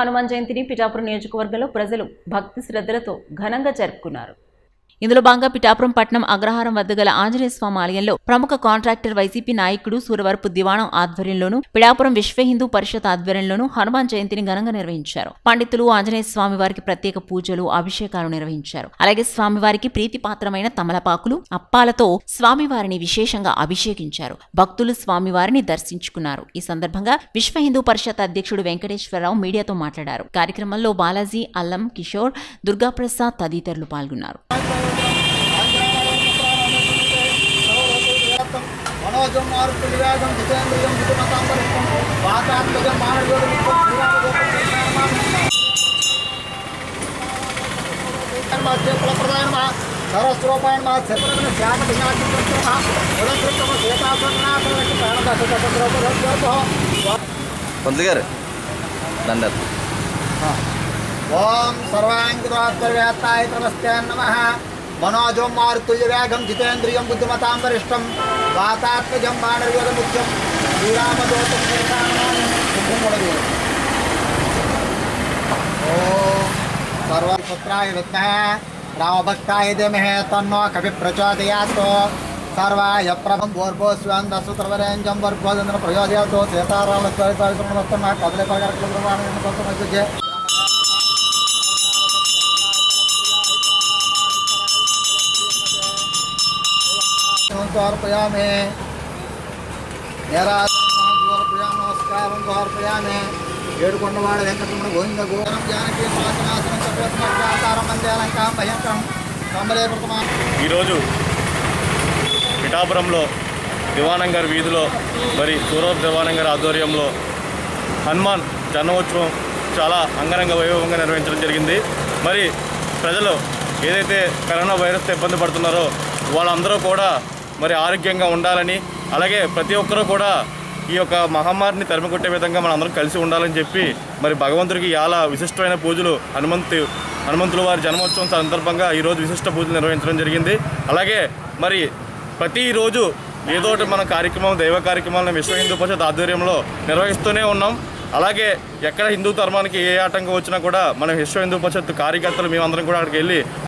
హనుమాన్ జయంతిని పిఠాపురం నియోజకవర్గంలో ప్రజలు భక్తి శ్రద్ధలతో ఘనంగా జరుపుకున్నారు ఇందులో భాగంగా పిఠాపురం పట్నం అగ్రహారం వద్ద గల ఆంజనేయ స్వామి ఆలయంలో ప్రముఖ కాంట్రాక్టర్ వైసీపీ నాయకుడు సూరవరపు దివాణం ఆధ్వర్యంలోను పిఠాపురం విశ్వ హిందూ పరిషత్ ఆధ్వర్యంలోను హనుమాన్ జయంతిని ఘనంగా నిర్వహించారు పండితులు ఆంజనేయ స్వామి వారికి ప్రత్యేక పూజలు అభిషేకాలు నిర్వహించారు అలాగే స్వామివారికి ప్రీతిపాత్రమైన తమలపాకులు అప్పాలతో స్వామివారిని విశేషంగా అభిషేకించారు భక్తులు స్వామివారిని దర్శించుకున్నారు ఈ సందర్భంగా విశ్వ హిందూ పరిషత్ అధ్యక్షుడు వెంకటేశ్వరరావు మీడియాతో మాట్లాడారు కార్యక్రమంలో బాలాజీ అల్లం కిషోర్ దుర్గాప్రసాద్ తదితరులు పాల్గొన్నారు మనోజం మారుతు వివేకం జితేంద్రియం జితమతాంబరిష్టం వాతాత్మజం మానవోడు ఫలప్రదాయ నమ సరస్వరూపాయ నమ శత్రుఘ్న శ్యామ పంతులు గారు దండాలు ఓం సర్వాంగితాత్మవేత్తాయ నమస్తే నమ మనోజం మారుతుల్య వేగం జితేంద్రియం బుద్ధిమతాం వరిష్టం వాతాత్మజం మానవయోగ ముఖ్యం శ్రీరామదోతం ఓం సర్వపుత్రాయ విద్మహే రామభక్తాయ ధీమహే తన్నో కవి ప్రచోదయాత్ సర్వాయ ప్రభం భోర్భోస్వాన్ దశుత్రవరేంజం వర్గోదంద్ర ప్రయోజయాతో సీతారామ కదలే పరగరకులు సమర్పయామి సమర్పయామి నమస్కారం సమర్పయామి ఏడుకొండవాడ వెంకటరమణ గోవింద గోరం జానకి పాసనాసనం చక్రస్మకారం మందేలంకాం భయంకరం కమలే ప్రథమా ఈరోజు పిఠాపురంలో దివానంగర్ వీధిలో మరి సూరత్ దివానంగర్ ఆధ్వర్యంలో హనుమాన్ జన్మోత్సవం చాలా అంగరంగ వైభవంగా నిర్వహించడం జరిగింది మరి ప్రజలు ఏదైతే కరోనా వైరస్తో ఇబ్బంది పడుతున్నారో వాళ్ళందరూ కూడా మరి ఆరోగ్యంగా ఉండాలని అలాగే ప్రతి ఒక్కరూ కూడా ఈ యొక్క మహమ్మారిని తరిమికొట్టే విధంగా మనం అందరం కలిసి ఉండాలని చెప్పి మరి భగవంతుడికి చాలా విశిష్టమైన పూజలు హనుమంతు హనుమంతుల వారి జన్మోత్సవం సందర్భంగా ఈరోజు విశిష్ట పూజలు నిర్వహించడం జరిగింది అలాగే మరి ప్రతిరోజు ఏదో ఒకటి మన కార్యక్రమం దైవ కార్యక్రమాలను విశ్వ హిందూ పరిషత్ ఆధ్వర్యంలో నిర్వహిస్తూనే ఉన్నాం అలాగే ఎక్కడ హిందూ ధర్మానికి ఏ ఆటంకం వచ్చినా కూడా మన విశ్వ హిందూ పరిషత్ కార్యకర్తలు మేమందరం కూడా అక్కడికి వెళ్ళి